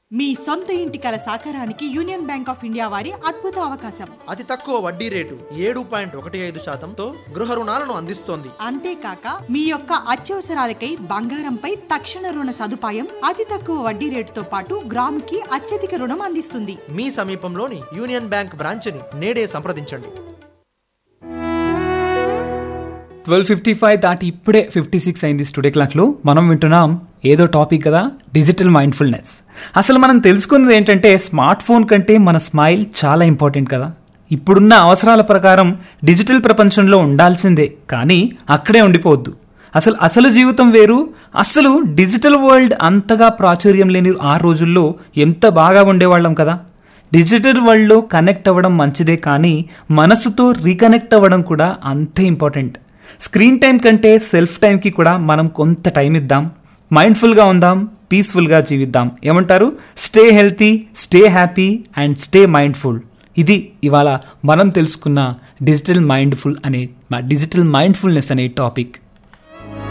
మీ సొంత ఇంటి కల సాకారానికి యూనియన్ బ్యాంక్ ఆఫ్ ఇండియా వారి అద్భుత అవకాశం అతి తక్కువ వడ్డీ రేటు ఏడు పాయింట్ ఒకటి ఐదు శాతంతో గృహ రుణాలను అందిస్తోంది అంతేకాక మీ యొక్క అత్యవసరాలకై బంగారంపై తక్షణ రుణ సదుపాయం అతి తక్కువ వడ్డీ రేటుతో పాటు గ్రాముకి అత్యధిక రుణం అందిస్తుంది మీ సమీపంలోని యూనియన్ బ్యాంక్ బ్రాంచ్ని నేడే సంప్రదించండి ట్వెల్వ్ ఫిఫ్టీ ఫైవ్ దాటి ఇప్పుడే ఫిఫ్టీ సిక్స్ అయింది స్టూడియో క్లాక్లో మనం వింటున్నాం ఏదో టాపిక్ కదా డిజిటల్ మైండ్ఫుల్నెస్ అసలు మనం తెలుసుకున్నది ఏంటంటే స్మార్ట్ ఫోన్ కంటే మన స్మైల్ చాలా ఇంపార్టెంట్ కదా ఇప్పుడున్న అవసరాల ప్రకారం డిజిటల్ ప్రపంచంలో ఉండాల్సిందే కానీ అక్కడే ఉండిపోవద్దు అసలు అసలు జీవితం వేరు అసలు డిజిటల్ వరల్డ్ అంతగా ప్రాచుర్యం లేని ఆ రోజుల్లో ఎంత బాగా ఉండేవాళ్ళం కదా డిజిటల్ వరల్డ్లో కనెక్ట్ అవ్వడం మంచిదే కానీ మనసుతో రీకనెక్ట్ అవ్వడం కూడా అంతే ఇంపార్టెంట్ స్క్రీన్ టైం కంటే సెల్ఫ్ టైంకి కూడా మనం కొంత టైం ఇద్దాం మైండ్ఫుల్గా ఉందాం పీస్ఫుల్గా జీవిద్దాం ఏమంటారు stay healthy stay happy and stay mindful ఇది ఇవాళ మనం తెలుసుకున్న డిజిటల్ మైండ్ఫుల్ అనే డిజిటల్ మైండ్ఫుల్నెస్ అనే టాపిక్